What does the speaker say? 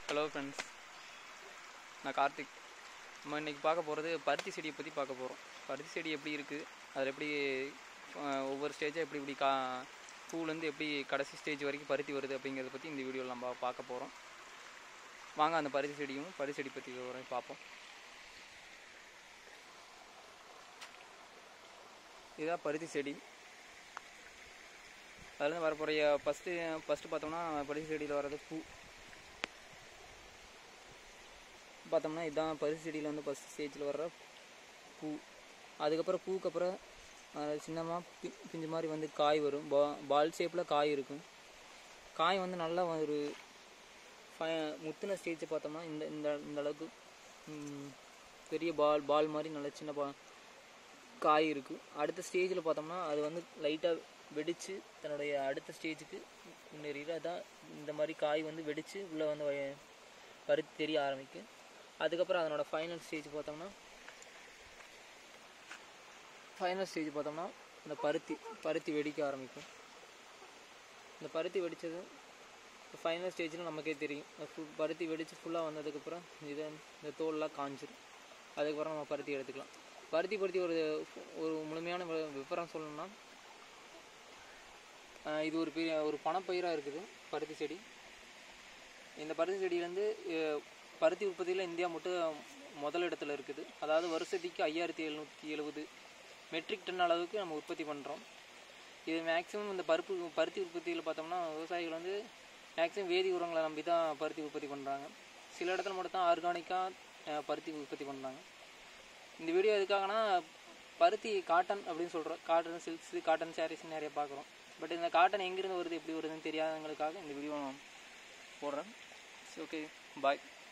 hello friends நான் கார்த்திக் நம்ம இன்றைக்கி பார்க்க போகிறது பருத்தி செடியை பற்றி பார்க்க போகிறோம் பருத்தி செடி எப்படி இருக்குது அதில் எப்படி அஹ், ஒவ்வொரு ஸ்டேஜாக எப்படி இப்படி கா பூலேருந்து எப்படி கடைசி ஸ்டேஜ் வரைக்கும் பருத்தி வருது அப்படிங்கிறத பற்றி இந்த வீடியோவில் நம்ம பார்க்க போகிறோம் வாங்க அந்த பருத்தி செடியும் பருத்தி செடி பற்றி விவரம் பார்ப்போம் இதுதான் பருத்தி செடி அதுலேருந்து வரப்போகிற ஃபஸ்ட்டு ஃபஸ்ட்டு பார்த்தோம்னா பருத்தி செடியில் வர்றது பூ பார்த்தோம்னா இதுதான் பருத்தி செடியில் வந்து ஃபஸ்ட் ஸ்டேஜில் வர்ற பூ அதுக்கப்புறம் பூக்கு அப்புறம் சின்னமாக பி பிஞ்சு மாதிரி வந்து காய் வரும் பா பால் ஷேப்பில் காய் இருக்கும் காய் வந்து நல்லா ஒரு ஃப முத்தின ஸ்டேஜை பார்த்தோம்னா இந்த இந்த இந்த அளவுக்கு ம், பெரிய பால் பால் மாதிரி நல்ல சின்ன பா காய் இருக்குது அடுத்த ஸ்டேஜில் பார்த்தோம்னா அது வந்து லைட்டாக வெடித்து தன்னுடைய அடுத்த ஸ்டேஜுக்கு முன்னேறிடு அதான் இந்த மாதிரி காய் வந்து வெடித்து உள்ளே வந்து வய- பருத்தி தெரிய ஆரம்பிக்கும் அதுக்கப்புறம் அதனோட ஃபைனல் ஸ்டேஜ் பார்த்தோம்னா ஃபைனல் ஸ்டேஜ் பார்த்தோம்னா இந்த பருத்தி பருத்தி வெடிக்க ஆரம்பிக்கும் இந்த பருத்தி வெடித்தது ஃபைனல் ஸ்டேஜில் நமக்கே தெரியும் இந்த ஃபுல் பருத்தி வெடித்து ஃபுல்லாக வந்ததுக்கப்புறம் இதை இந்த தோல்லாம் காஞ்சிரும் அதுக்கப்புறம் நம்ம பருத்தி எடுத்துக்கலாம் பருத்தி பருத்தி ஒரு ஒரு முழுமையான வி- விவரம் சொல்லணும்னா ஆஹ் இது ஒரு பெரிய ஒரு பணப்பயிராக இருக்குது பருத்தி செடி இந்த பருத்தி செடியிலேருந்து பருத்தி உற்பத்தியில் இந்தியா மட்டும் முதல் இடத்துல இருக்குது அதாவது வருஷத்துக்கு ஐயாயிரத்தி எழுநூற்றி எழுபது மெட்ரிக் டன் அளவுக்கு நம்ம உற்பத்தி பண்ணுறோம் இது மேக்ஸிமம் இந்த பருப்பு பருத்தி உற்பத்தியில் பார்த்தோம்னா விவசாயிகள் வந்து மேக்ஸிமம் வேதி உரங்களை நம்பி தான் பருத்தி உற்பத்தி பண்ணுறாங்க சில இடத்துல மட்டும் தான் ஆர்கானிக்காக பருத்தி உற்பத்தி பண்ணுறாங்க இந்த வீடியோ எதுக்காகனா பருத்தி காட்டன் அப்படின்னு சொல்கிறோம் காட்டன் சில்க்ஸ் காட்டன் சாரீஸ் நிறைய பார்க்குறோம் பட் இந்த காட்டன் எங்கேருந்து வருது எப்படி வருதுன்னு தெரியாதவங்களுக்காக இந்த வீடியோ நான் போடுறேன் ஓகே பாய்